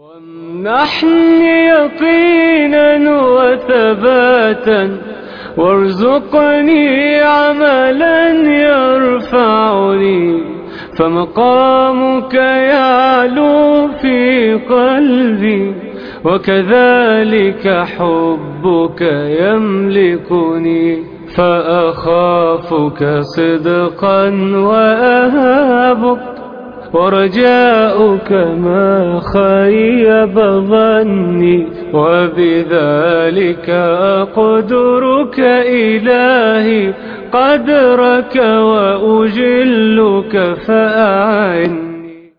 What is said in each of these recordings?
وامنحني يقينا وثباتا وارزقني عملا يرفعني فمقامك يعلو في قلبي وكذلك حبك يملكني فأخافك صدقا وأهابك ورجاؤك ما خيب ظني وبذلك أقدرك إلهي قدرك وأجلك فأعني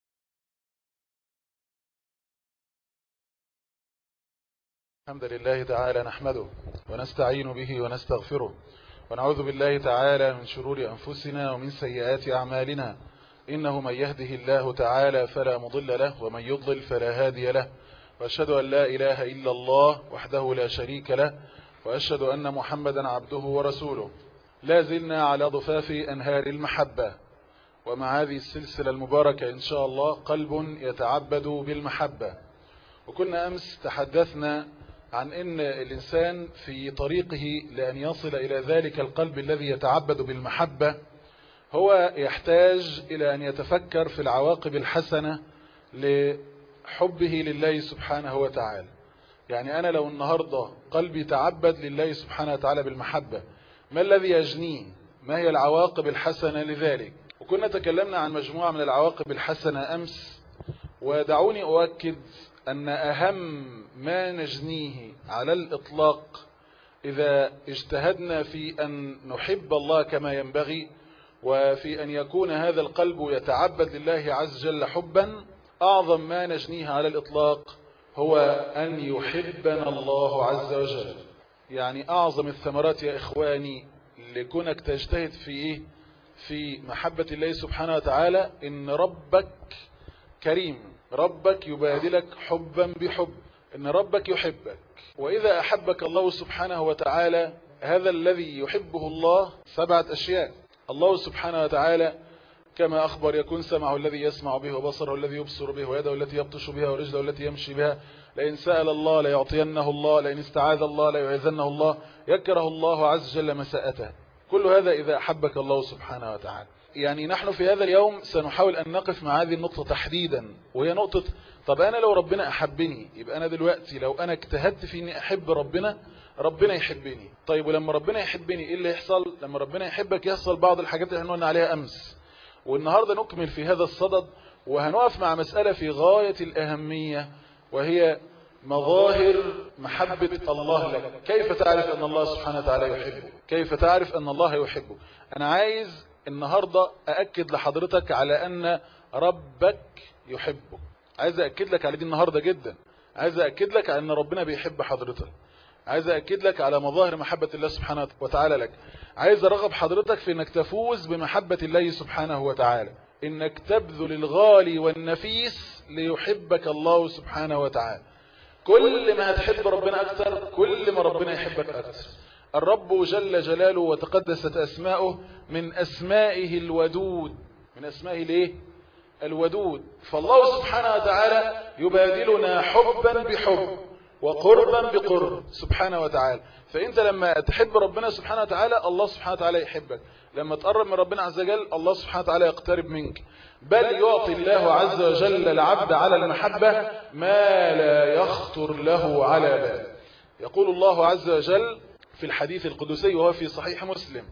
الحمد لله تعالى نحمده ونستعين به ونستغفره ونعوذ بالله تعالى من شرور أنفسنا ومن سيئات أعمالنا إنه من يهده الله تعالى فلا مضل له ومن يضلل فلا هادي له وأشهد أن لا إله إلا الله وحده لا شريك له وأشهد أن محمدا عبده ورسوله لا زلنا على ضفاف أنهار المحبة ومع هذه السلسلة المباركة إن شاء الله قلب يتعبد بالمحبة وكنا أمس تحدثنا عن أن الإنسان في طريقه لأن يصل إلى ذلك القلب الذي يتعبد بالمحبة هو يحتاج إلى أن يتفكر في العواقب الحسنة لحبه لله سبحانه وتعالى يعني أنا لو النهاردة قلبي تعبد لله سبحانه وتعالى بالمحبة ما الذي يجنيه ما هي العواقب الحسنة لذلك وكنا تكلمنا عن مجموعة من العواقب الحسنة أمس ودعوني أؤكد أن أهم ما نجنيه على الإطلاق إذا اجتهدنا في أن نحب الله كما ينبغي وفي أن يكون هذا القلب يتعبد لله عز وجل حبا أعظم ما نجنيه على الإطلاق هو أن يحبنا الله عز وجل يعني أعظم الثمرات يا إخواني لكونك تجتهد في إيه في محبة الله سبحانه وتعالى إن ربك كريم ربك يبادلك حبا بحب إن ربك يحبك وإذا أحبك الله سبحانه وتعالى هذا الذي يحبه الله سبعة أشياء الله سبحانه وتعالى كما أخبر يكون سمعه الذي يسمع به وبصره الذي يبصر به ويده التي يبطش بها ورجله التي يمشي بها لئن سأل الله ليعطينه الله لئن استعاذ الله ليعيذنه الله يكره الله عز وجل مساءته كل هذا إذا أحبك الله سبحانه وتعالى يعني نحن في هذا اليوم سنحاول أن نقف مع هذه النقطة تحديدا وهي نقطة طب أنا لو ربنا أحبني يبقى أنا دلوقتي لو أنا اجتهدت في أني أحب ربنا ربنا يحبني طيب ولما ربنا يحبني ايه اللي يحصل لما ربنا يحبك يحصل بعض الحاجات اللي احنا قلنا عليها امس والنهاردة نكمل في هذا الصدد وهنقف مع مسألة في غاية الأهمية وهي مظاهر محبة الله لك كيف تعرف أن الله سبحانه وتعالى يحبه كيف تعرف أن الله يحبه أنا عايز النهاردة أأكد لحضرتك على أن ربك يحبه عايز أأكد لك على دي النهاردة جدا عايز أأكد لك على أن ربنا بيحب حضرتك عايز أكد لك على مظاهر محبة الله سبحانه وتعالى لك عايز أرغب حضرتك في أنك تفوز بمحبة الله سبحانه وتعالى إنك تبذل الغالي والنفيس ليحبك الله سبحانه وتعالى كل ما هتحب ربنا أكثر كل ما ربنا يحبك أكثر الرب جل جلاله وتقدست أسماؤه من أسمائه الودود من أسمائه ليه الودود فالله سبحانه وتعالى يبادلنا حبا بحب وقربا بقرب سبحانه وتعالى فانت لما تحب ربنا سبحانه وتعالى الله سبحانه وتعالى يحبك لما تقرب من ربنا عز وجل الله سبحانه وتعالى يقترب منك بل يعطي الله عز وجل العبد على المحبة ما لا يخطر له على بال يقول الله عز وجل في الحديث القدسي وهو في صحيح مسلم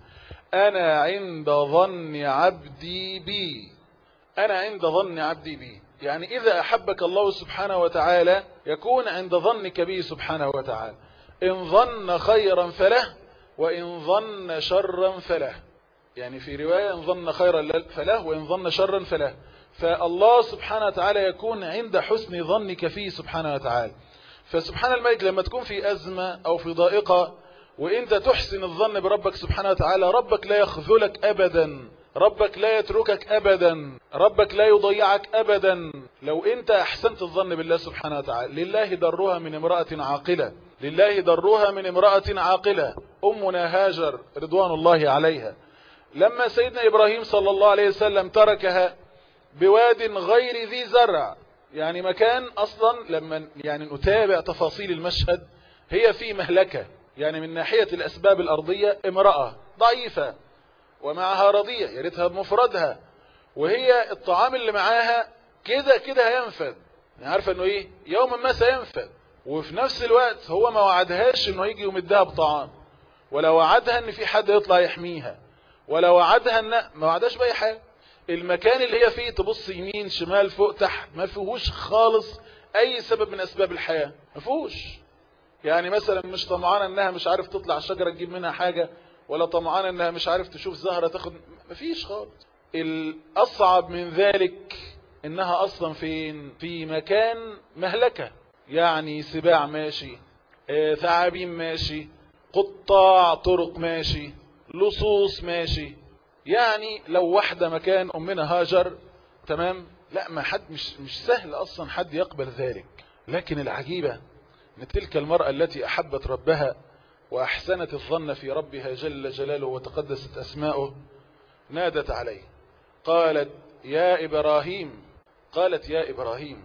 أنا عند ظن عبدي بي أنا عند ظن عبدي بي يعني إذا أحبك الله سبحانه وتعالى يكون عند ظنك به سبحانه وتعالى إن ظن خيرا فله وإن ظن شرا فله يعني في رواية إن ظن خيرا فله وإن ظن شرا فله فالله سبحانه وتعالى يكون عند حسن ظنك فيه سبحانه وتعالى فسبحان الملك لما تكون في أزمة أو في ضائقة وإنت تحسن الظن بربك سبحانه وتعالى ربك لا يخذلك أبدا ربك لا يتركك أبدا ربك لا يضيعك أبدا لو أنت أحسنت الظن بالله سبحانه وتعالى لله درها من امرأة عاقلة لله درها من امرأة عاقلة أمنا هاجر رضوان الله عليها لما سيدنا إبراهيم صلى الله عليه وسلم تركها بواد غير ذي زرع يعني مكان أصلا لما يعني نتابع تفاصيل المشهد هي في مهلكة يعني من ناحية الأسباب الأرضية امرأة ضعيفة ومعها رضيع يا ريتها بمفردها وهي الطعام اللي معاها كده كده هينفد يعني عارفة انه ايه يوما ما سينفد وفي نفس الوقت هو ما وعدهاش انه يجي يمدها بطعام ولا وعدها ان في حد يطلع يحميها ولا وعدها ان ما وعدهاش باي حاجه المكان اللي هي فيه تبص يمين شمال فوق تحت ما فيهوش خالص اي سبب من اسباب الحياه ما فيهوش يعني مثلا مش طمعانه انها مش عارف تطلع الشجره تجيب منها حاجه ولا طمعانه انها مش عارف تشوف زهره تاخد ما فيش خالص الاصعب من ذلك انها اصلا فين في مكان مهلكه يعني سباع ماشي آه، ثعابين ماشي قطاع طرق ماشي لصوص ماشي يعني لو واحدة مكان أمنا هاجر تمام لا ما حد مش, مش سهل أصلا حد يقبل ذلك لكن العجيبة أن تلك المرأة التي أحبت ربها وأحسنت الظن في ربها جل جلاله وتقدست أسماؤه نادت عليه قالت يا إبراهيم قالت يا إبراهيم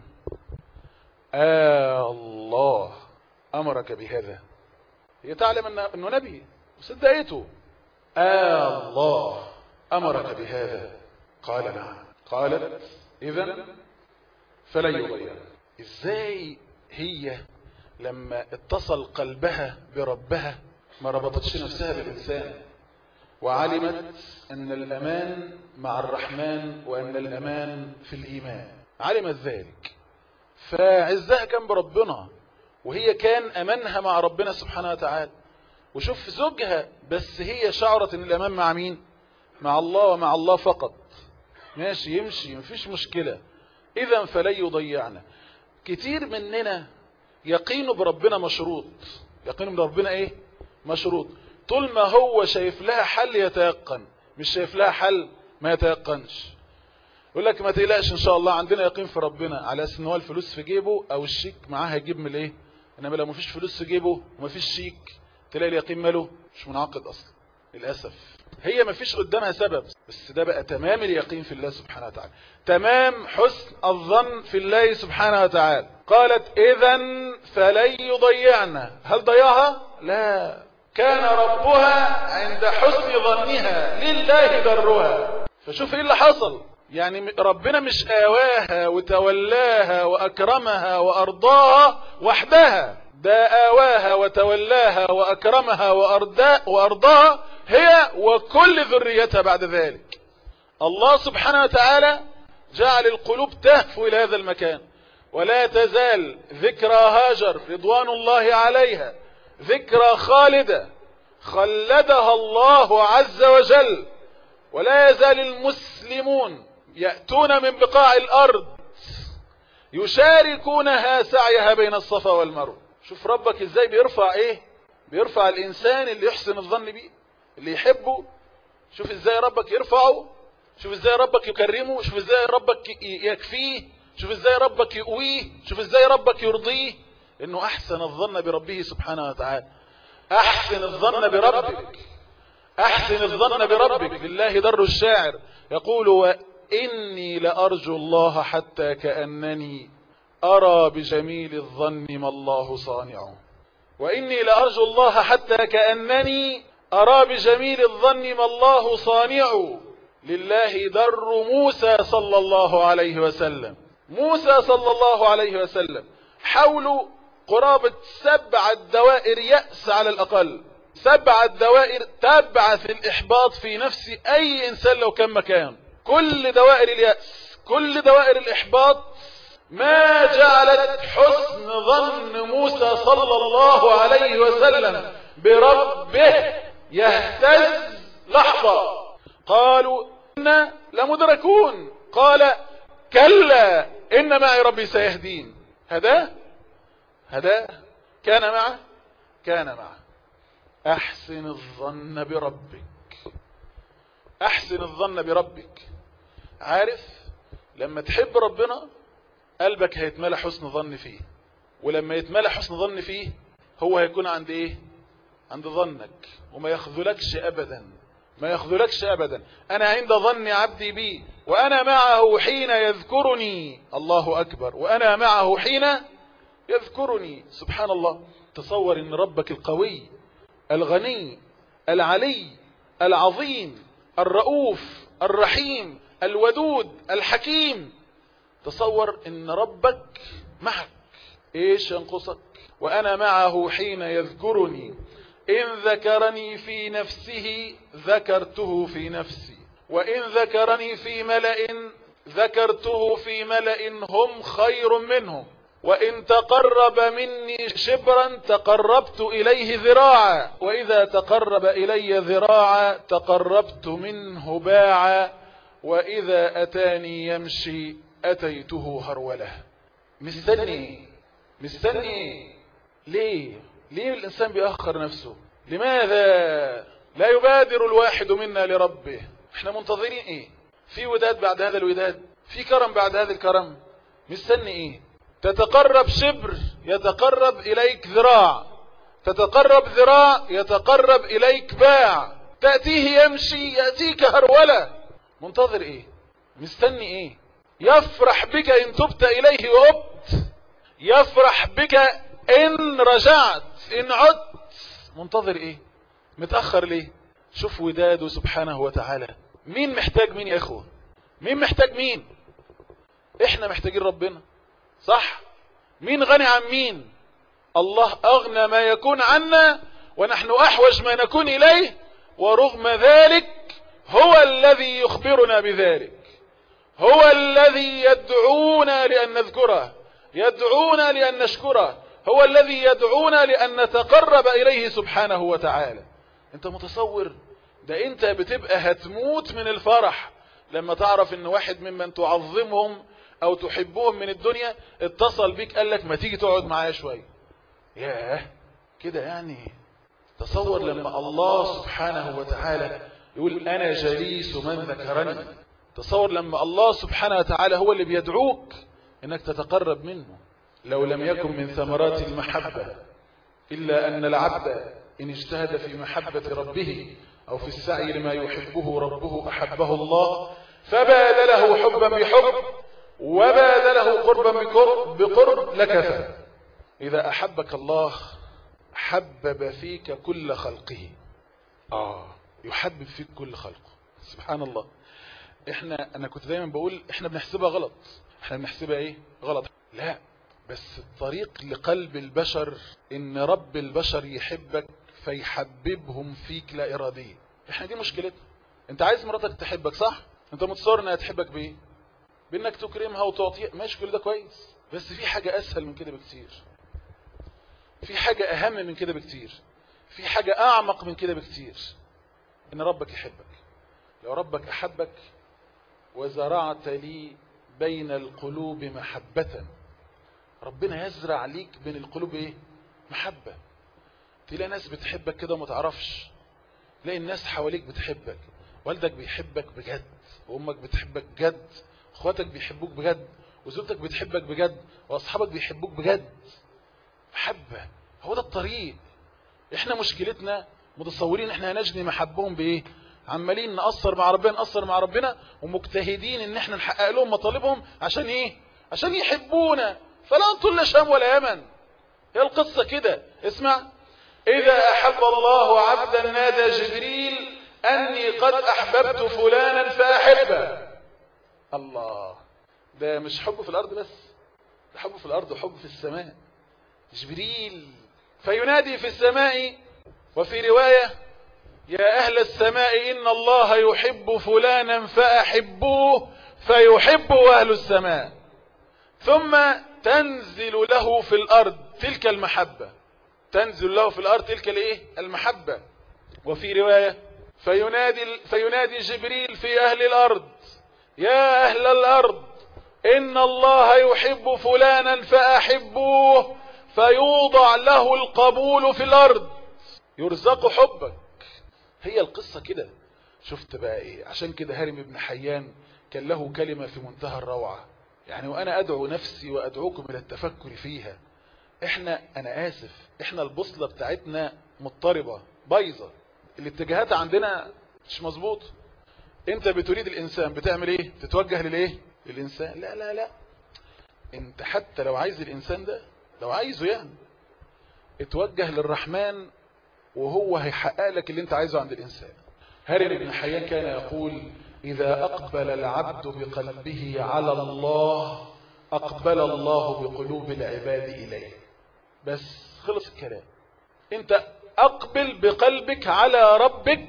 آه الله أمرك بهذا هي تعلم أنه نبي وصدقته آه الله أمرك بهذا قال نعم قالت إذا فلن يضيع إزاي هي لما اتصل قلبها بربها ما ربطتش نفسها بالإنسان وعلمت أن الأمان مع الرحمن وأن الأمان في الإيمان علمت ذلك فعزها كان بربنا وهي كان أمانها مع ربنا سبحانه وتعالى وشوف زوجها بس هي شعرت ان الامان مع مين مع الله ومع الله فقط ماشي يمشي مفيش مشكلة اذا فلن يضيعنا كتير مننا يقينه بربنا مشروط يقينه بربنا ايه مشروط طول ما هو شايف لها حل يتيقن مش شايف لها حل ما يتيقنش يقول لك ما تقلقش ان شاء الله عندنا يقين في ربنا على اساس ان هو الفلوس في جيبه او الشيك معاه هيجيب من الايه انما لو مفيش فلوس في جيبه ومفيش شيك تلاقي اليقين ماله مش منعقد اصلا للاسف هي مفيش قدامها سبب بس ده بقى تمام اليقين في الله سبحانه وتعالى تمام حسن الظن في الله سبحانه وتعالى قالت اذا فلن يضيعنا هل ضيعها لا كان ربها عند حسن ظنها لله درها فشوف ايه اللي حصل يعني ربنا مش آواها وتولاها وأكرمها وأرضاها وحدها ده آواها وتولاها وأكرمها وأرضاها هي وكل ذريتها بعد ذلك الله سبحانه وتعالى جعل القلوب تهفو إلى هذا المكان ولا تزال ذكرى هاجر رضوان الله عليها ذكرى خالدة خلدها الله عز وجل ولا يزال المسلمون يأتون من بقاع الأرض يشاركونها سعيها بين الصفا والمروه شوف ربك ازاي بيرفع ايه بيرفع الانسان اللي يحسن الظن بيه اللي يحبه شوف ازاي ربك يرفعه شوف ازاي ربك يكرمه شوف ازاي ربك يكفيه شوف ازاي ربك يقويه شوف ازاي ربك يرضيه انه احسن الظن بربه سبحانه وتعالى احسن الظن بربك احسن الظن بربك لله در الشاعر يقول واني لارجو الله حتى كانني أرى بجميل الظن ما الله صانعه وإني لأرجو الله حتى كأنني أرى بجميل الظن ما الله صانعه لله در موسى صلى الله عليه وسلم موسى صلى الله عليه وسلم حول قرابة سبعة دوائر يأس على الأقل سبعة دوائر تبعث الإحباط في نفس أي إنسان لو كان مكان كل دوائر اليأس كل دوائر الإحباط ما جعلت حسن ظن موسى صلى الله عليه وسلم بربه يهتز لحظة قالوا إنا لمدركون قال كلا إن معي ربي سيهدين هداه هداه كان معه كان معه أحسن الظن بربك أحسن الظن بربك عارف لما تحب ربنا قلبك هيتملى حسن ظن فيه ولما يتملى حسن ظن فيه هو هيكون عند ايه عند ظنك وما يخذلكش ابدا ما يخذلكش ابدا انا عند ظن عبدي بي وانا معه حين يذكرني الله اكبر وانا معه حين يذكرني سبحان الله تصور ان ربك القوي الغني العلي العظيم الرؤوف الرحيم الودود الحكيم تصور ان ربك معك ايش ينقصك وانا معه حين يذكرني ان ذكرني في نفسه ذكرته في نفسي وان ذكرني في ملأ ذكرته في ملأ هم خير منهم وإن تقرب مني شبرا تقربت إليه ذراعا وإذا تقرب إلي ذراعا تقربت منه باعا وإذا أتاني يمشي أتيته هرولة مستني مستني ليه ليه الإنسان بيأخر نفسه لماذا لا يبادر الواحد منا لربه احنا منتظرين ايه في وداد بعد هذا الوداد في كرم بعد هذا الكرم مستني ايه تتقرب شبر يتقرب إليك ذراع تتقرب ذراع يتقرب إليك باع تأتيه يمشي يأتيك هرولة منتظر ايه مستني ايه يفرح بك ان تبت اليه وابت يفرح بك ان رجعت ان عدت منتظر ايه متأخر ليه شوف وداده سبحانه وتعالى مين محتاج مين يا اخوه مين محتاج مين احنا محتاجين ربنا صح مين غني عن مين الله اغنى ما يكون عنا ونحن احوج ما نكون اليه ورغم ذلك هو الذي يخبرنا بذلك هو الذي يدعونا لأن نذكره يدعونا لأن نشكره هو الذي يدعونا لأن نتقرب إليه سبحانه وتعالى انت متصور ده انت بتبقى هتموت من الفرح لما تعرف ان واحد ممن تعظمهم او تحبهم من الدنيا اتصل بيك قال لك ما تيجي تقعد معايا شوية ياه كده يعني تصور لما الله سبحانه وتعالى يقول انا جليس من ذكرني تصور لما الله سبحانه وتعالى هو اللي بيدعوك انك تتقرب منه لو لم يكن من ثمرات المحبة الا ان العبد ان اجتهد في محبة ربه او في السعي لما يحبه ربه احبه الله فبادله حبا بحب وبادله قربا بقرب, بقرب لكفى اذا احبك الله حبب فيك كل خلقه اه يحبب فيك كل خلقه سبحان الله احنا انا كنت دايما بقول احنا بنحسبها غلط احنا بنحسبها ايه غلط لا بس الطريق لقلب البشر ان رب البشر يحبك فيحببهم فيك لا اراديا احنا دي مشكلتنا انت عايز مراتك تحبك صح انت متصور انها تحبك بايه بانك تكرمها وتعطيها ماشي كل ده كويس بس في حاجة اسهل من كده بكتير في حاجة اهم من كده بكتير في حاجة اعمق من كده بكتير ان ربك يحبك لو ربك احبك وزرعت لي بين القلوب محبة ربنا يزرع ليك بين القلوب ايه محبة تلاقي ناس بتحبك كده وما تعرفش تلاقي الناس حواليك بتحبك والدك بيحبك بجد وامك بتحبك بجد اخواتك بيحبوك بجد وزوجتك بتحبك بجد واصحابك بيحبوك بجد محبة هو ده الطريق احنا مشكلتنا متصورين احنا هنجني محبهم بايه عمالين نقصر مع ربنا نقصر مع ربنا ومجتهدين ان احنا نحقق لهم مطالبهم عشان ايه عشان يحبونا فلا انتم لا شام ولا يمن هي القصة كده اسمع اذا احب الله عبدا نادى جبريل اني قد احببت فلانا فاحبه الله ده مش حب في الارض بس ده حب في الارض وحب في السماء جبريل فينادي في السماء وفي رواية يا أهل السماء إن الله يحب فلانا فأحبوه فيحب أهل السماء ثم تنزل له في الأرض تلك المحبة تنزل له في الأرض تلك الايه المحبة وفي رواية فينادي, فينادي جبريل في أهل الأرض يا أهل الأرض إن الله يحب فلانا فأحبوه فيوضع له القبول في الأرض يرزق حبك هي القصة كده شفت بقى ايه عشان كده هارم ابن حيان كان له كلمة في منتهى الروعة يعني وانا ادعو نفسي وادعوكم الى التفكر فيها احنا انا اسف احنا البوصلة بتاعتنا مضطربة بايظة الاتجاهات عندنا مش مظبوط انت بتريد الانسان بتعمل ايه تتوجه للايه للانسان لا لا لا انت حتى لو عايز الانسان ده لو عايزه يعني اتوجه للرحمن وهو هيحقق لك اللي انت عايزه عند الانسان هارب بن حيان كان يقول اذا اقبل العبد بقلبه على الله اقبل الله بقلوب العباد اليه بس خلص الكلام انت اقبل بقلبك على ربك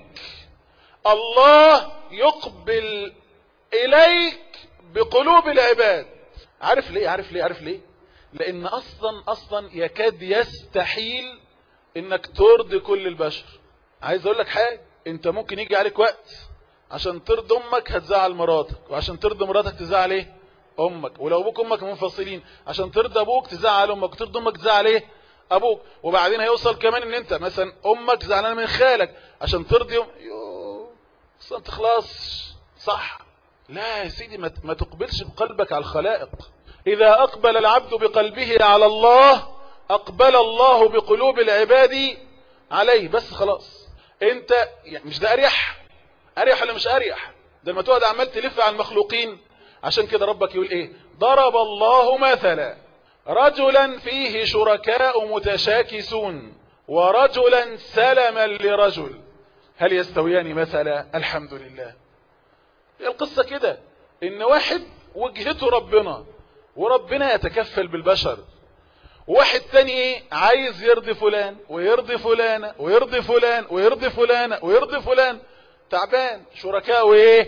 الله يقبل اليك بقلوب العباد عارف ليه عارف ليه عارف ليه لان اصلا اصلا يكاد يستحيل انك ترضي كل البشر عايز اقول لك حاجه انت ممكن يجي عليك وقت عشان ترضي امك هتزعل مراتك وعشان ترضي مراتك تزعل ايه امك ولو ابوك وامك منفصلين عشان ترضي ابوك تزعل امك وترضي امك تزعل ايه ابوك وبعدين هيوصل كمان ان انت مثلا امك زعلانه من خالك عشان ترضي أم... يوه اصلا تخلص صح لا يا سيدي ما ما تقبلش بقلبك على الخلائق اذا اقبل العبد بقلبه على الله اقبل الله بقلوب العباد عليه بس خلاص انت يعني مش ده اريح اريح ولا مش اريح ده لما تقعد عمال تلف على المخلوقين عشان كده ربك يقول ايه ضرب الله مثلا رجلا فيه شركاء متشاكسون ورجلا سلما لرجل هل يستويان مثلا الحمد لله القصة كده ان واحد وجهته ربنا وربنا يتكفل بالبشر واحد تاني ايه عايز يرضي فلان ويرضي فلانة ويرضي فلان ويرضي فلانة ويرضي فلان تعبان شركاء وايه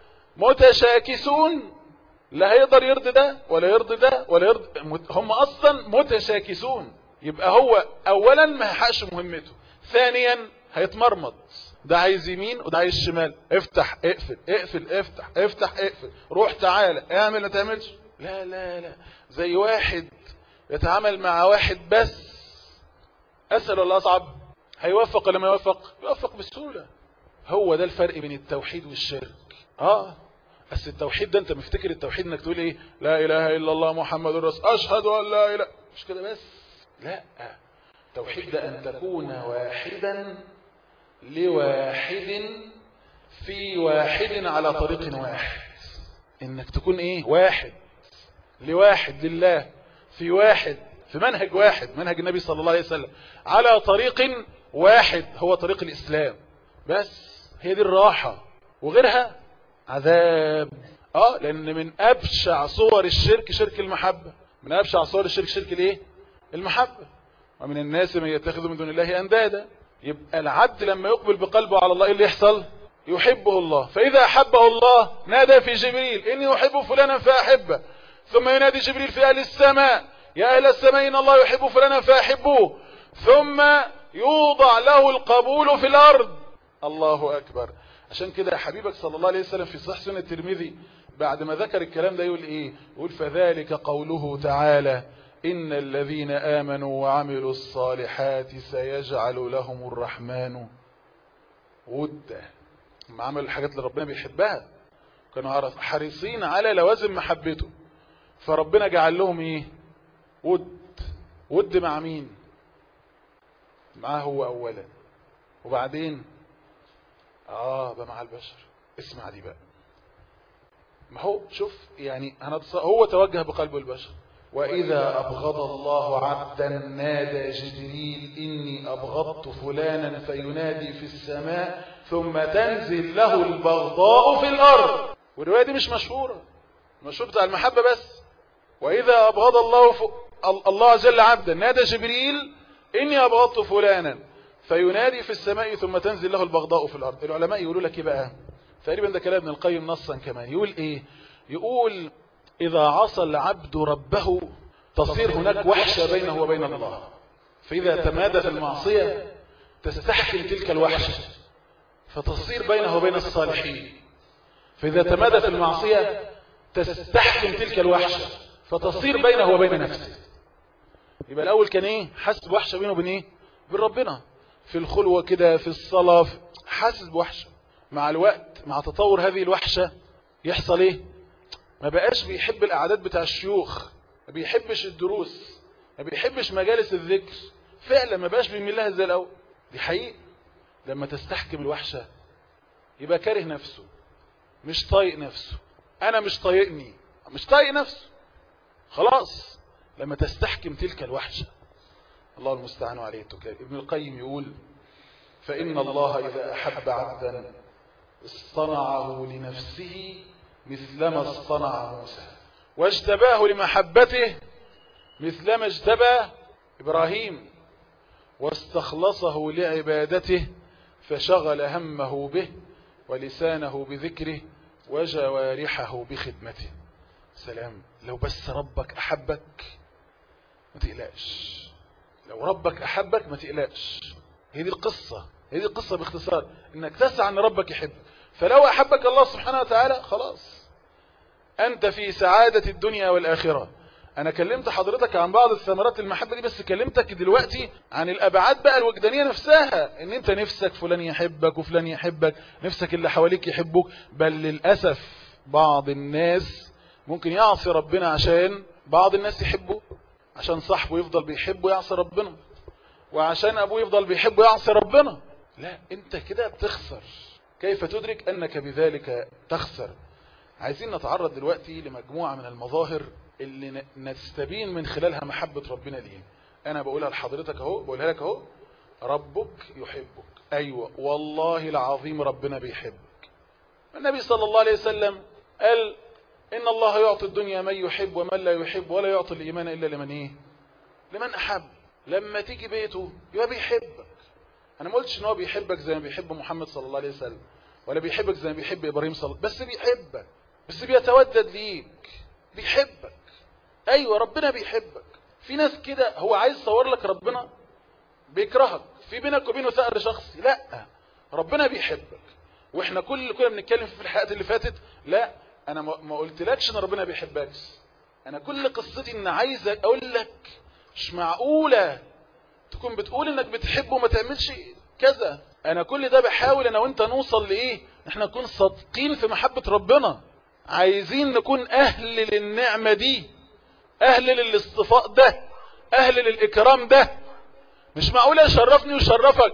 متشاكسون لا هيقدر يرضي ده ولا يرضي ده ولا يرضي هم اصلا متشاكسون يبقى هو اولا ما هيحقش مهمته ثانيا هيتمرمط ده عايز يمين وده عايز شمال افتح اقفل اقفل افتح افتح اقفل روح تعالى اعمل ما تعملش لا لا لا زي واحد يتعامل مع واحد بس اسهل ولا اصعب هيوفق ولا ما يوفق يوفق بسهوله هو ده الفرق بين التوحيد والشرك اه بس التوحيد ده انت مفتكر التوحيد انك تقول ايه لا اله الا الله محمد رسول اشهد ان لا اله مش كده بس لا التوحيد ده ان تكون واحدا لواحد في واحد على طريق واحد انك تكون ايه واحد لواحد لله في واحد في منهج واحد منهج النبي صلى الله عليه وسلم على طريق واحد هو طريق الاسلام بس هي دي الراحة وغيرها عذاب اه لان من ابشع صور الشرك شرك المحبة من ابشع صور الشرك شرك الايه المحبة ومن الناس من يتخذ من دون الله اندادا يبقى العبد لما يقبل بقلبه على الله ايه اللي يحصل يحبه الله فاذا احبه الله نادى في جبريل اني احب فلانا فاحبه ثم ينادي جبريل في اهل السماء يا اهل السماء ان الله يحب فلانا فاحبوه ثم يوضع له القبول في الارض الله اكبر عشان كده حبيبك صلى الله عليه وسلم في صحيح سنة الترمذي بعد ما ذكر الكلام ده يقول ايه يقول فذلك قوله تعالى ان الذين امنوا وعملوا الصالحات سيجعل لهم الرحمن ودا هم عملوا الحاجات اللي ربنا بيحبها كانوا حريصين على لوازم محبته فربنا جعل لهم ايه ود ود مع مين معاه هو اولا وبعدين اه بقى مع البشر اسمع دي بقى ما هو شوف يعني هو توجه بقلب البشر وإذا أبغض الله عبدا نادى جبريل إني أبغضت فلانا فينادي في السماء ثم تنزل له البغضاء في الأرض والرواية دي مش مشهورة مشهور بتاع المحبة بس وإذا أبغض الله ف... الله جل عبدا نادى جبريل إني أبغضت فلانا فينادي في السماء ثم تنزل له البغضاء في الأرض العلماء يقولوا لك ايه بقى تقريبا ده كلام ابن القيم نصا كمان يقول ايه يقول إذا عصى العبد ربه تصير هناك وحشة بينه وبين الله فإذا تمادى في المعصية تستحكم تلك الوحشة فتصير بينه وبين الصالحين فإذا تمادى في المعصية تستحكم تلك الوحشة فتصير بينه وبين نفسه يبقى الأول كان إيه حاسس بوحشة بينه وبين إيه بين ربنا في الخلوة كده في الصلاة حاسس بوحشة مع الوقت مع تطور هذه الوحشة يحصل إيه ما بقاش بيحب القعدات بتاع الشيوخ ما بيحبش الدروس ما بيحبش مجالس الذكر فعلا ما بقاش بيميل لها زي الاول دي حقيقة لما تستحكم الوحشة يبقى كاره نفسه مش طايق نفسه انا مش طايقني مش طايق نفسه خلاص لما تستحكم تلك الوحشة الله المستعان عليه التكلم ابن القيم يقول فإن الله إذا أحب عبدا اصطنعه لنفسه مثلما اصطنع موسى واجتباه لمحبته مثلما اجتبى إبراهيم واستخلصه لعبادته فشغل همه به ولسانه بذكره وجوارحه بخدمته سلام لو بس ربك أحبك ما تقلقش لو ربك أحبك ما تقلقش هي دي القصة هي دي القصة باختصار انك تسعى ان ربك يحبك فلو أحبك الله سبحانه وتعالى خلاص أنت في سعادة الدنيا والآخرة أنا كلمت حضرتك عن بعض الثمرات المحبة دي بس كلمتك دلوقتي عن الأبعاد بقى الوجدانية نفسها إن أنت نفسك فلان يحبك وفلان يحبك نفسك اللي حواليك يحبوك بل للأسف بعض الناس ممكن يعصي ربنا عشان بعض الناس يحبه عشان صاحبه يفضل بيحبه يعصي ربنا وعشان أبوه يفضل بيحبه يعصي ربنا لا أنت كده بتخسر كيف تدرك أنك بذلك تخسر عايزين نتعرض دلوقتي لمجموعة من المظاهر اللي نستبين من خلالها محبة ربنا ليه انا بقولها لحضرتك اهو بقولها لك اهو ربك يحبك ايوه والله العظيم ربنا بيحبك النبي صلى الله عليه وسلم قال ان الله يعطي الدنيا من يحب ومن لا يحب ولا يعطي الايمان الا لمن ايه لمن احب لما تيجي بيته يبقى بيحبك انا ما قلتش ان هو بيحبك زي ما بيحب محمد صلى الله عليه وسلم ولا بيحبك زي ما بيحب ابراهيم صلى الله بس بيحبك بس بيتودد ليك بيحبك ايوه ربنا بيحبك في ناس كده هو عايز يصور لك ربنا بيكرهك في بينك وبينه ثأر شخصي لا ربنا بيحبك واحنا كل اللي كنا بنتكلم في الحلقات اللي فاتت لا انا ما قلتلكش ان ربنا بيحبكش انا كل قصتي ان عايز اقول لك مش معقوله تكون بتقول انك بتحبه وما تعملش كذا انا كل ده بحاول انا وانت نوصل لايه احنا نكون صادقين في محبه ربنا عايزين نكون اهل للنعمه دي اهل للاصطفاء ده اهل للاكرام ده مش معقول يشرفني ويشرفك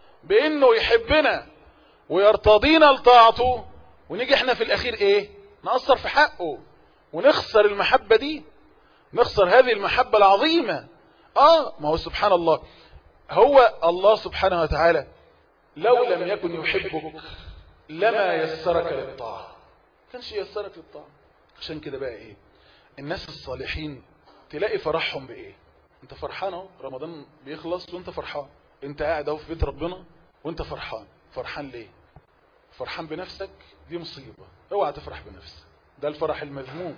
بانه يحبنا ويرتضينا لطاعته ونيجي احنا في الاخير ايه نأثر في حقه ونخسر المحبة دي نخسر هذه المحبة العظيمة اه ما هو سبحان الله هو الله سبحانه وتعالى لو لم يكن يحبك لما يسرك للطاعة كانش يسرك للطاعة عشان كده بقى ايه الناس الصالحين تلاقي فرحهم بايه انت فرحان اهو رمضان بيخلص وانت فرحان انت قاعد اهو في بيت ربنا وانت فرحان فرحان ليه فرحان بنفسك دي مصيبة اوعى تفرح بنفسك ده الفرح المذموم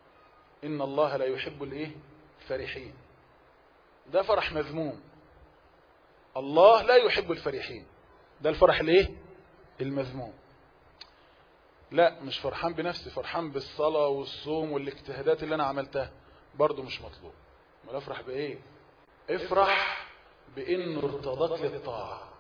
ان الله لا يحب الايه الفرحين ده فرح مذموم الله لا يحب الفرحين ده الفرح الايه المذموم لا مش فرحان بنفسي فرحان بالصلاة والصوم والاجتهادات اللي انا عملتها برضو مش مطلوب ما افرح بايه افرح بانه ارتضاك للطاعة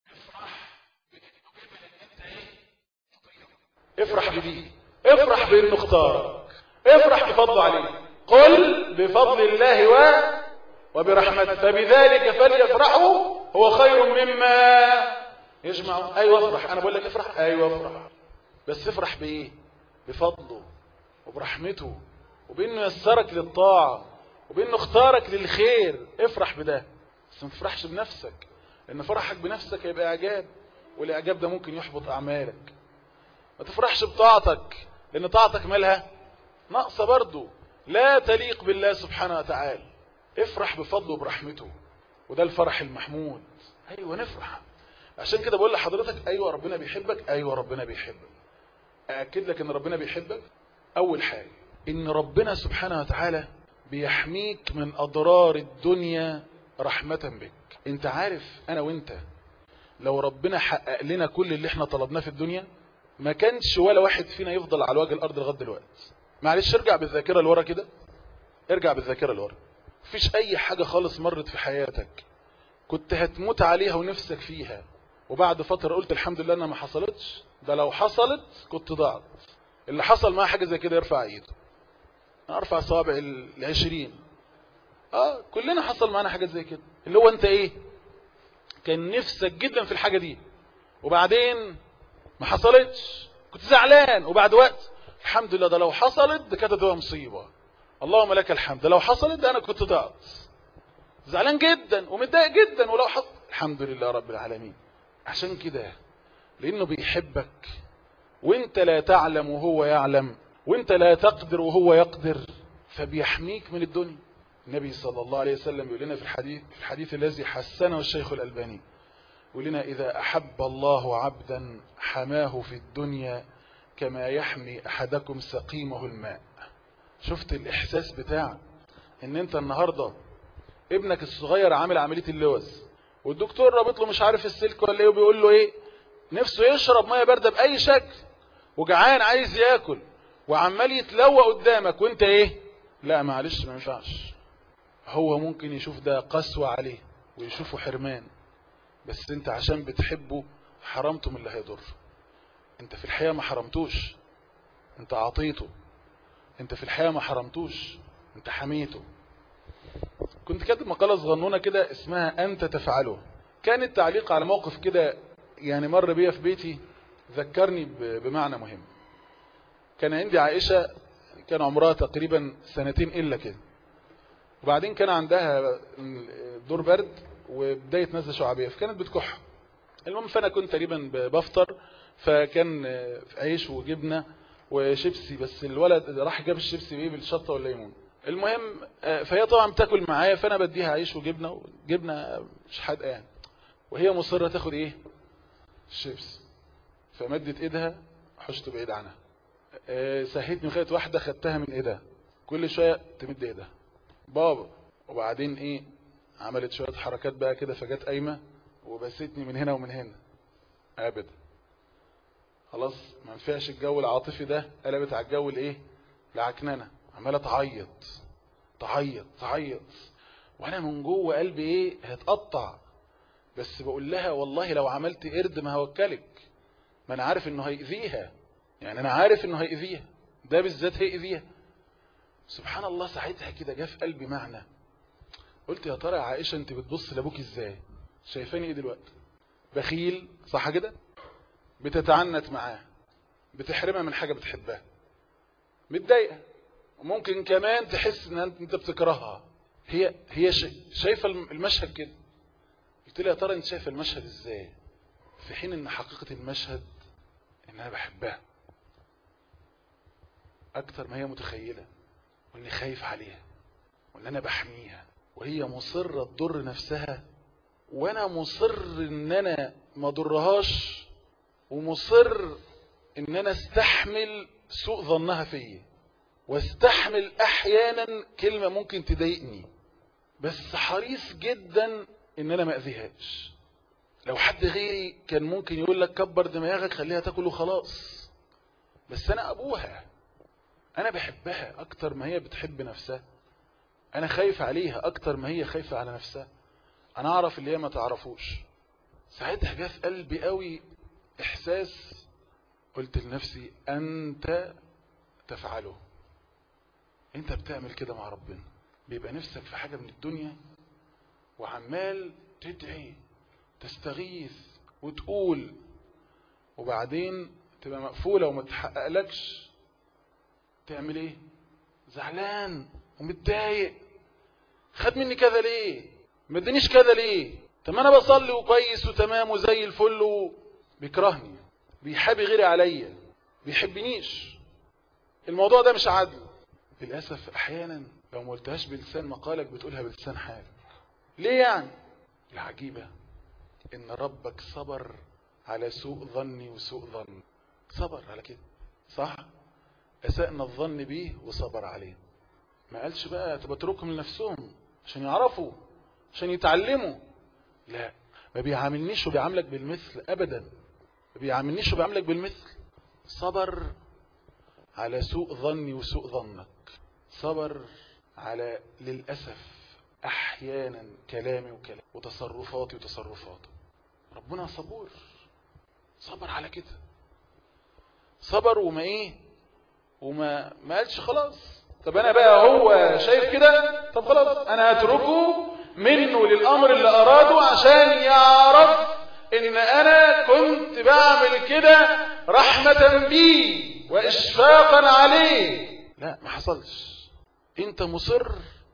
افرح بدي افرح بانه اختارك افرح بفضله عليك قل بفضل الله و وبرحمته فبذلك فليفرحوا هو خير مما يجمع ايوه افرح انا بقول لك افرح ايوه افرح بس افرح بايه بفضله وبرحمته وبانه يسرك للطاعه وبانه اختارك للخير افرح بده بس ما تفرحش بنفسك لان فرحك بنفسك هيبقى اعجاب والاعجاب ده ممكن يحبط اعمالك ما تفرحش بطاعتك لان طاعتك مالها ناقصه برضه لا تليق بالله سبحانه وتعالى افرح بفضله وبرحمته وده الفرح المحمود ايوه نفرح عشان كده بقول لحضرتك ايوه ربنا بيحبك ايوه ربنا بيحبك ااكد لك ان ربنا بيحبك اول حاجه ان ربنا سبحانه وتعالى بيحميك من اضرار الدنيا رحمه بك انت عارف انا وانت لو ربنا حقق لنا كل اللي احنا طلبناه في الدنيا ما كانش ولا واحد فينا يفضل على وجه الارض لغايه دلوقتي معلش ارجع بالذاكره لورا كده ارجع بالذاكره لورا مفيش اي حاجه خالص مرت في حياتك كنت هتموت عليها ونفسك فيها وبعد فتره قلت الحمد لله انها ما حصلتش ده لو حصلت كنت ضاعت اللي حصل معاه حاجه زي كده يرفع ايده ارفع صوابع العشرين اه كلنا حصل معانا حاجات زي كده اللي هو انت ايه كان نفسك جدا في الحاجه دي وبعدين ما حصلتش كنت زعلان وبعد وقت الحمد لله ده لو حصلت ده كانت هتبقى مصيبه اللهم لك الحمد ده لو حصلت ده انا كنت ضعت زعلان جدا ومتضايق جدا ولو حصل الحمد لله رب العالمين عشان كده لانه بيحبك وانت لا تعلم وهو يعلم وانت لا تقدر وهو يقدر فبيحميك من الدنيا النبي صلى الله عليه وسلم يقول لنا في الحديث في الحديث الذي حسنه الشيخ الألباني يقول لنا إذا أحب الله عبدا حماه في الدنيا كما يحمي أحدكم سقيمه الماء شفت الإحساس بتاع ان انت النهاردة ابنك الصغير عامل عملية اللوز والدكتور رابط له مش عارف السلك ولا ايه وبيقول له ايه نفسه يشرب ميه باردة بأي شكل وجعان عايز ياكل وعمال يتلوى قدامك وانت ايه لا معلش ما ينفعش هو ممكن يشوف ده قسوة عليه ويشوفه حرمان بس انت عشان بتحبه حرمته من اللي هيضر انت في الحقيقة ما حرمتوش انت اعطيته انت في الحقيقة ما حرمتوش انت حميته كنت كاتب مقالة صغنونة كده اسمها انت تفعله كان التعليق على موقف كده يعني مر بيا في بيتي ذكرني بمعنى مهم كان عندي عائشة كان عمرها تقريبا سنتين إلا كده وبعدين كان عندها دور برد وبداية نزلة شعبية فكانت بتكح المهم فأنا كنت تقريبا بفطر فكان عيش وجبنة وشيبسي بس الولد راح جاب الشيبسي بيه بالشطة والليمون المهم فهي طبعا بتاكل معايا فأنا بديها عيش وجبنة وجبنة مش حادقة يعني وهي مصرة تاخد ايه الشيبس فمدت ايدها حشته بعيد عنها أه سهيتني وخدت واحدة خدتها من ايدها كل شوية تمد ايدها بابا وبعدين ايه عملت شوية حركات بقى كده فجت قايمة وبستني من هنا ومن هنا ابدا خلاص ما ينفعش الجو العاطفي ده قلبت على الجو الايه العكننه عماله تعيط تعيط تعيط وانا من جوه قلبي ايه هتقطع بس بقول لها والله لو عملت قرد ما هوكلك ما انا عارف انه هيأذيها يعني انا عارف انه هيأذيها ده بالذات هيأذيها سبحان الله ساعتها كده جه في قلبي معنى قلت يا ترى يا عائشة انت بتبص لابوك ازاي شايفاني ايه دلوقتي بخيل صح كده بتتعنت معاه بتحرمها من حاجة بتحبها متضايقة وممكن كمان تحس ان انت بتكرهها هي هي شايفة المشهد كده قلت لها يا ترى انت شايفه المشهد ازاي في حين ان حقيقة المشهد ان انا بحبها اكتر ما هي متخيلة واني خايف عليها وان انا بحميها وهي مصرة تضر نفسها وانا مصر ان انا ما ضرهاش ومصر ان انا استحمل سوء ظنها فيا واستحمل احيانا كلمة ممكن تضايقني بس حريص جدا ان انا ما اذيهاش لو حد غيري كان ممكن يقول لك كبر دماغك خليها تاكل وخلاص بس انا ابوها انا بحبها اكتر ما هي بتحب نفسها انا خايف عليها اكتر ما هي خايفة على نفسها انا اعرف اللي هي ما تعرفوش ساعتها جه في قلبي قوي احساس قلت لنفسي انت تفعله انت بتعمل كده مع ربنا بيبقى نفسك في حاجة من الدنيا وعمال تدعي تستغيث وتقول وبعدين تبقى مقفولة وما تحققلكش تعمل ايه زعلان ومتضايق خد مني كذا ليه ما ادانيش كذا ليه طب انا بصلي وكويس وتمام وزي الفل وبيكرهني بيحابي غيري عليا بيحبنيش الموضوع ده مش عدل للاسف احيانا لو ما قلتهاش بلسان مقالك بتقولها بلسان حالك ليه يعني العجيبة ان ربك صبر على سوء ظني وسوء ظن صبر على كده صح اسأنا الظن بيه وصبر عليه ما قالش بقى تبتركهم لنفسهم عشان يعرفوا عشان يتعلموا لا ما بيعاملنيش وبيعاملك بالمثل ابدا ما بيعاملنيش وبيعاملك بالمثل صبر على سوء ظني وسوء ظنك صبر على للأسف احيانا كلامي وكلام وتصرفاتي وتصرفاته ربنا صبور صبر على كده صبر وما ايه وما ما قالش خلاص طب انا بقى هو شايف كده طب خلاص انا هتركه منه للامر اللي اراده عشان يعرف ان انا كنت بعمل كده رحمة بي وإشفاقا عليه لا ما حصلش انت مصر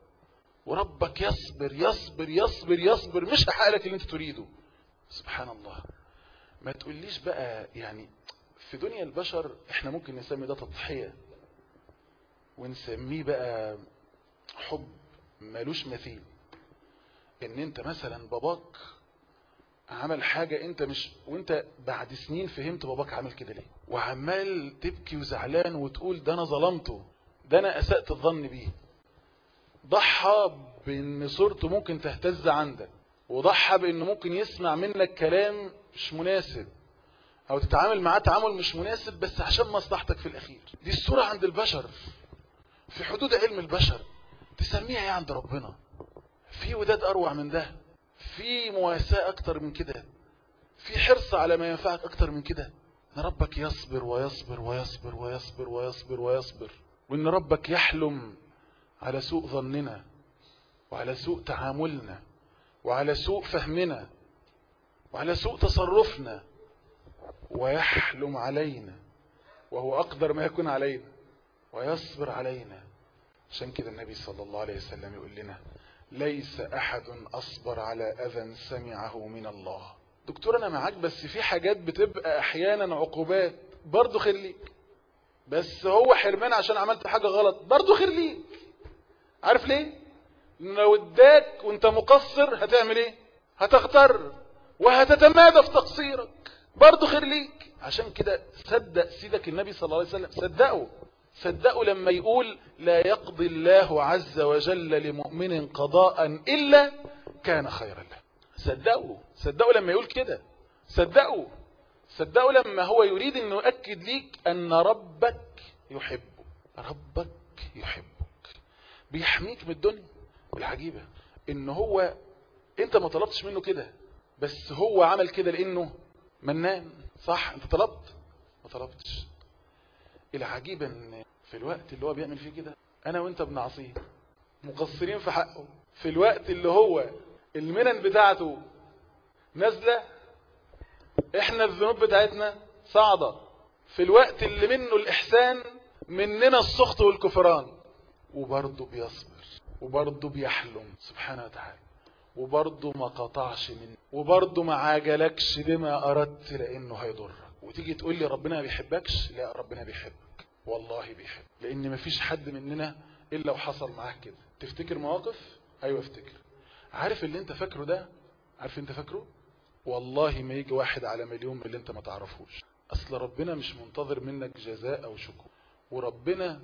وربك يصبر يصبر يصبر يصبر مش هحقق لك اللي انت تريده سبحان الله ما تقوليش بقى يعني في دنيا البشر احنا ممكن نسمي ده تضحية ونسميه بقى حب ملوش مثيل ان انت مثلا باباك عمل حاجة انت مش وانت بعد سنين فهمت باباك عمل كده ليه وعمال تبكي وزعلان وتقول ده انا ظلمته ده انا اسأت الظن بيه ضحى بان صورته ممكن تهتز عندك وضحى بانه ممكن يسمع منك كلام مش مناسب او تتعامل معاه تعامل مش مناسب بس عشان مصلحتك في الاخير دي الصورة عند البشر في حدود علم البشر تسميها ايه عند ربنا في وداد اروع من ده في مواساة اكتر من كده في حرص على ما ينفعك اكتر من كده ان ربك يصبر ويصبر ويصبر ويصبر ويصبر ويصبر وان ربك يحلم على سوء ظننا وعلى سوء تعاملنا وعلى سوء فهمنا وعلى سوء تصرفنا ويحلم علينا وهو أقدر ما يكون علينا ويصبر علينا عشان كده النبي صلى الله عليه وسلم يقول لنا ليس أحد أصبر على أذى سمعه من الله دكتور أنا معاك بس في حاجات بتبقى أحيانا عقوبات برضو خير ليك بس هو حرمان عشان عملت حاجة غلط برضو خير ليك عارف ليه لو اداك وانت مقصر هتعمل ايه هتغتر وهتتمادى في تقصيرك برضو خير ليك عشان كده صدق سيدك النبي صلى الله عليه وسلم صدقه صدقوا لما يقول لا يقضي الله عز وجل لمؤمن قضاء إلا كان خيرا له صدقوا صدقوا لما يقول كده صدقوا صدقوا لما هو يريد انه يؤكد ليك ان ربك يحبك ربك يحبك بيحميك من الدنيا والعجيبة ان هو انت ما طلبتش منه كده بس هو عمل كده لانه منان صح انت طلبت ما طلبتش العجيب ان في الوقت اللي هو بيعمل فيه كده انا وانت بنعصيه مقصرين في حقه في الوقت اللي هو المنن بتاعته نازلة احنا الذنوب بتاعتنا صاعدة في الوقت اللي منه الاحسان مننا السخط والكفران وبرضه بيصبر وبرضه بيحلم سبحانه وتعالى وبرضه ما قطعش من وبرضه ما عاجلكش بما اردت لانه هيضرك وتيجي تقول لي ربنا ما بيحبكش لا ربنا بيحبك والله بيحب لان مفيش حد مننا الا وحصل معاه كده تفتكر مواقف ايوه افتكر عارف اللي انت فاكره ده عارف انت فاكره والله ما يجي واحد على مليون من اللي انت ما تعرفوش اصل ربنا مش منتظر منك جزاء او شكر وربنا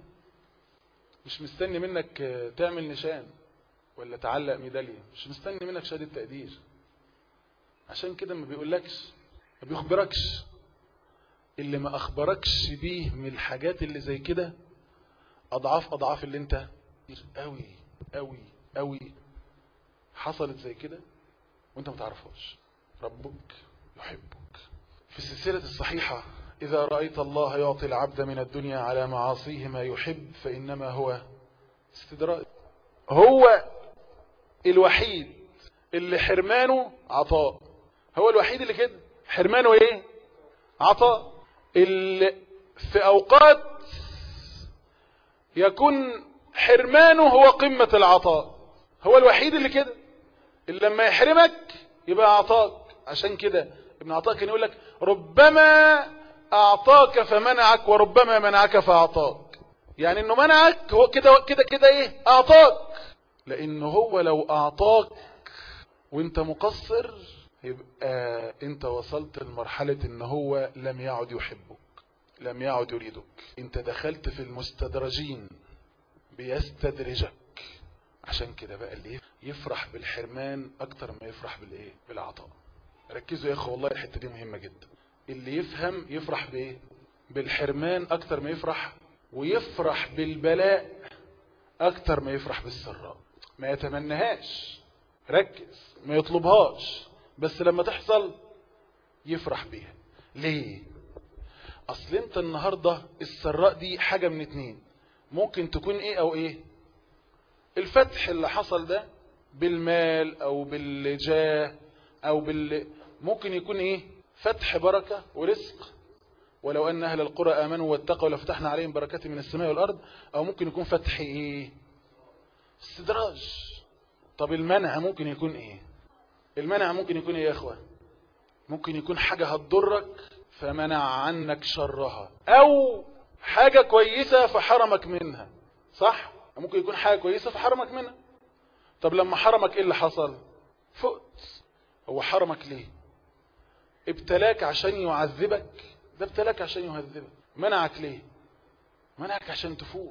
مش مستني منك تعمل نشان ولا تعلق ميدالية مش مستني منك شهادة تقدير عشان كده ما بيقولكش ما بيخبركش اللي ما اخبركش بيه من الحاجات اللي زي كده اضعاف اضعاف اللي انت قوي قوي قوي حصلت زي كده وانت ما تعرفهاش ربك يحبك في السلسلة الصحيحة إذا رأيت الله يعطي العبد من الدنيا على معاصيه ما يحب فإنما هو استدراج هو الوحيد اللي حرمانه عطاء هو الوحيد اللي كده حرمانه ايه عطاء اللي في اوقات يكون حرمانه هو قمة العطاء هو الوحيد اللي كده اللي لما يحرمك يبقى عطاك عشان كده ابن عطاء كان يقول لك ربما اعطاك فمنعك وربما منعك فاعطاك يعني انه منعك هو كده كده كده ايه اعطاك لانه هو لو اعطاك وانت مقصر يبقى انت وصلت لمرحلة ان هو لم يعد يحبك لم يعد يريدك انت دخلت في المستدرجين بيستدرجك عشان كده بقى اللي يفرح بالحرمان اكتر ما يفرح بالايه بالعطاء ركزوا يا اخوة والله الحتة دي مهمة جدا اللي يفهم يفرح بايه بالحرمان اكتر ما يفرح ويفرح بالبلاء اكتر ما يفرح بالسراء ما يتمنهاش ركز ما يطلبهاش بس لما تحصل يفرح بيها ليه اصل انت النهاردة السراء دي حاجة من اتنين ممكن تكون ايه او ايه الفتح اللي حصل ده بالمال او بالجاه او بال ممكن يكون ايه فتح بركة ورزق ولو أن أهل القرى آمنوا واتقوا لفتحنا عليهم بركات من السماء والأرض أو ممكن يكون فتح إيه استدراج طب المنع ممكن يكون إيه المنع ممكن يكون إيه يا أخوة ممكن يكون حاجة هتضرك فمنع عنك شرها أو حاجة كويسة فحرمك منها صح ممكن يكون حاجة كويسة فحرمك منها طب لما حرمك إيه اللي حصل فقت هو حرمك ليه ابتلاك عشان يعذبك ده ابتلاك عشان يهذبك منعك ليه منعك عشان تفوق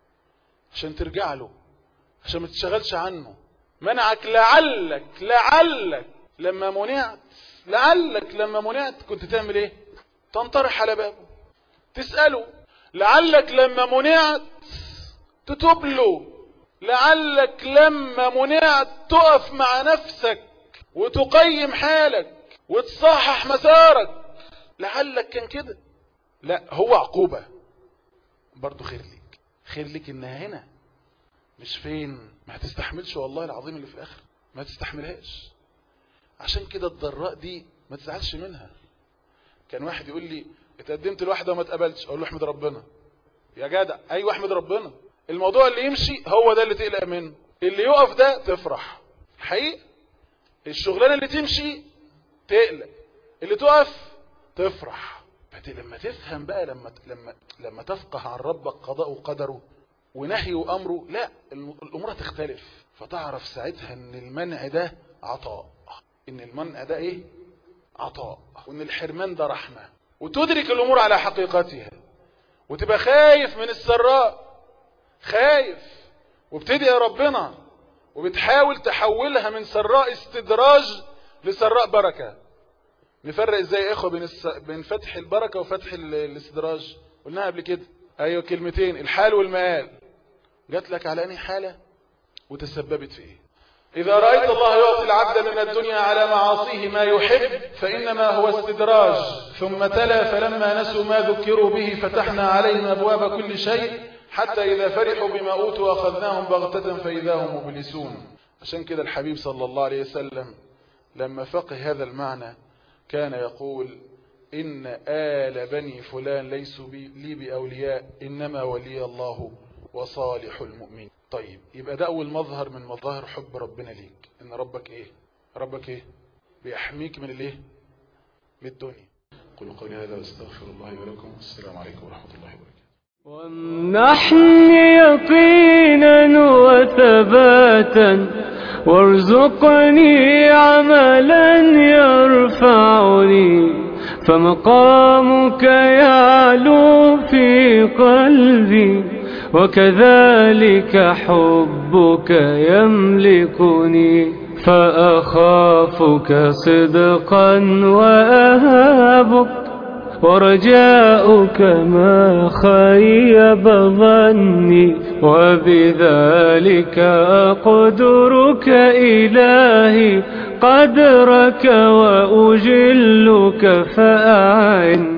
عشان ترجع له عشان ما تشغلش عنه منعك لعلك لعلك لما منعت لعلك لما منعت كنت تعمل ايه تنطرح على بابه تسأله لعلك لما منعت تتوب له لعلك لما منعت تقف مع نفسك وتقيم حالك وتصحح مسارك لعلك كان كده لا هو عقوبة برضو خير ليك خير ليك انها هنا مش فين ما هتستحملش والله العظيم اللي في الاخر ما تستحملهاش عشان كده الضراء دي ما تزعلش منها كان واحد يقول لي اتقدمت لواحده وما اتقبلتش اقول له احمد ربنا يا جدع ايوه احمد ربنا الموضوع اللي يمشي هو ده اللي تقلق منه اللي يقف ده تفرح حقيقة الشغلانه اللي تمشي تقلق اللي تقف تفرح لما تفهم بقى لما لما لما تفقه عن ربك قضاء وقدره ونهي وامره لا الامور هتختلف فتعرف ساعتها ان المنع ده عطاء ان المنع ده ايه عطاء وان الحرمان ده رحمه وتدرك الامور على حقيقتها وتبقى خايف من السراء خايف وبتدعي ربنا وبتحاول تحولها من سراء استدراج لسراء بركه نفرق ازاي يا اخوه بين الس... بين فتح البركه وفتح ال... الاستدراج قلناها قبل كده ايوه كلمتين الحال والمآل جات لك على انهي حاله وتسببت في ايه اذا رايت الله يعطي العبد من الدنيا على معاصيه ما يحب فانما هو استدراج ثم تلا فلما نسوا ما ذكروا به فتحنا عليهم ابواب كل شيء حتى اذا فرحوا بما اوتوا اخذناهم بغته فاذا هم مبلسون عشان كده الحبيب صلى الله عليه وسلم لما فقه هذا المعنى كان يقول إن آل بني فلان ليسوا بي لي بأولياء إنما ولي الله وصالح المؤمن طيب يبقى ده أول مظهر من مظاهر حب ربنا ليك إن ربك إيه ربك إيه بيحميك من الإيه من الدنيا قولوا قولي هذا واستغفر الله ولكم السلام عليكم ورحمة الله وبركاته وامنحني يقينا وثباتا وارزقني عملا يرفعني فمقامك يعلو في قلبي وكذلك حبك يملكني فأخافك صدقا وأهابك ورجاؤك ما خيب ظني وبذلك أقدرك إلهي قدرك وأجلك فأعني